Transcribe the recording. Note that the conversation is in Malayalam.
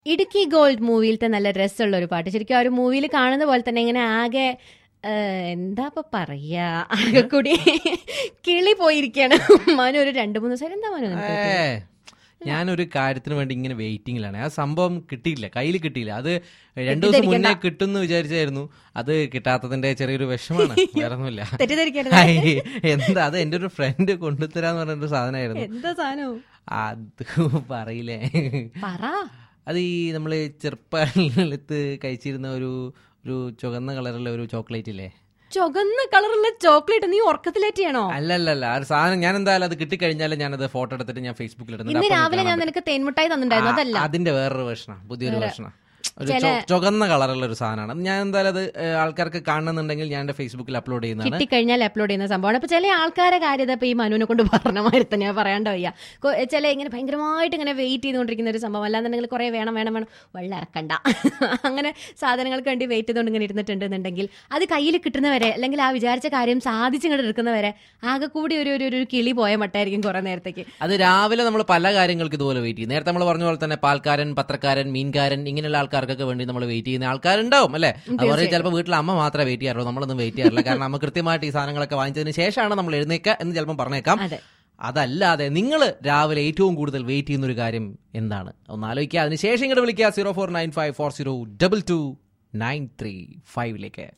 ഇടുക്കി ഗോൾഡ് മൂവിയിലത്തെ നല്ല രസമുള്ള ഒരു പാട്ട് ശരിക്കും ആ ഒരു മൂവിയിൽ കാണുന്ന പോലെ തന്നെ ഇങ്ങനെ ആകെ ഏ, എന്താ ഇപ്പൊ പറയാ ആകെ കൂടി കിളി പോയിരിക്കാണ് മനു ഒരു രണ്ടു മൂന്ന് ദിവസം എന്താ മനു നിനക്ക് പറ്റിയത്? ഏ, ഞാനൊരു കാര്യത്തിന് വേണ്ടി ഇങ്ങനെ വെയിറ്റിംഗിലാണ് ആ സംഭവം കിട്ടിയില്ല കയ്യിൽ കിട്ടിയില്ല അത് രണ്ടു ദിവസം മുന്നേ കിട്ടും വിചാരിച്ചായിരുന്നു അത് കിട്ടാത്തതിന്റെ ചെറിയൊരു വിഷമാണ് വേറെ ഒന്നുമില്ല തെറ്റിദ്ധരിക്കരുത് ഹായ്, എന്താ അത് എന്റെ ഒരു ഫ്രണ്ട് കൊണ്ടുതരാന്ന് പറഞ്ഞൊരു സാധനമായിരുന്നു എന്താ സാധനം അത് പറയില്ലേ പറ അത് ഈ നമ്മള് ചെറുപ്പകാലത്ത് കഴിച്ചിരുന്ന ഒരു ഒരു ചുവന്ന കളറുള്ള ഒരു ചോക്ലേറ്റ് ഇല്ലേ ചുവന്ന കളറുള്ള ചോക്ലേറ്റ് നീ ഉറക്കത്തിലേറ്റിയാണോ അല്ലല്ലല്ല ആ ഒരു സാധനം ഞാൻ എന്തായാലും അത് കിട്ടിക്കഴിഞ്ഞാൽ ഞാനത് ഫോട്ടോ എടുത്തിട്ട് ഞാൻ ഫേസ്ബുക്കിൽ ഇടുന്നുണ്ട് ഇന്ന് അപ്പോൾ രാവിലെ കാണാൻ ഞാൻ നിനക്ക് തേൻമുട്ടായി തന്നിട്ടുണ്ടായിരുന്നു അതല്ല ആ, അതിന്റെ വേറൊരു വേർഷനാ പുതിയൊരു വേർഷനാ ഒരു ചൊ- ചുവന്ന കളറുള്ള ഒരു സാധനമാണ് ഞാൻ എന്തായാലും അത് ഏ, ആൾക്കാർക്ക് കാണണമെന്നുണ്ടെങ്കിൽ ഞാൻ എന്റെ ഫേസ്ബുക്കിൽ അപ്ലോഡ് ചെയ്യുന്നതാണ് കിട്ടിക്കഴിഞ്ഞാൽ അപ്ലോഡ് ചെയ്യുന്ന സംഭവമാണ് അപ്പൊ ചില ആൾക്കാരെ കാര്യം ഇപ്പൊ ഈ മനുവിനെ കൊണ്ട് പറഞ്ഞ മാതിരി തന്നെ പറയാണ്ട് വയ്യ കൊ- ചില ഇങ്ങനെ ഭയങ്കരമായിട്ട് ഇങ്ങനെ വെയിറ്റ് ചെയ്തുകൊണ്ടിരിക്കുന്ന ഒരു സംഭവം അല്ലാന്നുണ്ടെങ്കിൽ കുറെ വേണം വേണം വേണം വെള്ളം ഇറക്കണ്ട അങ്ങനെ സാധനങ്ങൾക്ക് വേണ്ടി വെയിറ്റ് ചെയ്തുകൊണ്ട് ഇങ്ങനെ ഇരുന്നിട്ടുണ്ടെന്നുണ്ടെങ്കിൽ അത് കയ്യിൽ കിട്ടുന്നവരെ അല്ലെങ്കിൽ ആ വിചാരിച്ച കാര്യം സാധിച്ചിങ്ങോട്ട് എടുക്കുന്നവരെ ആകെ കൂടി ഒരു ഒരു- ഒരു കിളി പോയ മട്ടായിരിക്കും കുറെ നേരത്തേക്ക് അത് രാവിലെ നമ്മൾ പല കാര്യങ്ങൾക്ക് ഇതുപോലെ വെയിറ്റ് ചെയ്യും നേരത്തെ നമ്മൾ പറഞ്ഞ പോലെ തന്നെ പാൽക്കാരൻ പത്രക്കാരൻ മീൻകാരൻ ഇങ്ങനെയുള്ള ആൾക്കാർക്കൊക്കെ വേണ്ടി നമ്മൾ വെയിറ്റ് ചെയ്യുന്ന ആൾക്കാരുണ്ടാവും അല്ലേ അതുപോലെ ചിലപ്പോൾ വീട്ടിൽ അമ്മ മാത്രമേ വെയിറ്റ് ചെയ്യാറുള്ളൂ നമ്മളൊന്നും വെയിറ്റ് ചെയ്യാറില്ല കാരണം അമ്മ കൃത്യമായിട്ട് ഈ സാധനങ്ങളൊക്കെ വാങ്ങിച്ചതിന് ശേഷമാണ് നമ്മൾ എഴുന്നേക്കുക എന്ന് ചിലപ്പോൾ പറഞ്ഞേക്കാം അതെ അതല്ലാതെ നിങ്ങൾ രാവിലെ ഏറ്റവും കൂടുതൽ വെയിറ്റ് ചെയ്യുന്ന ഒരു കാര്യം എന്താണ് ഒന്ന് ആലോചിക്കുക അതിനുശേഷം ഇങ്ങോട്ട് വിളിക്കുക zero four nine five four zero double two nine three ഫൈവിലേക്ക്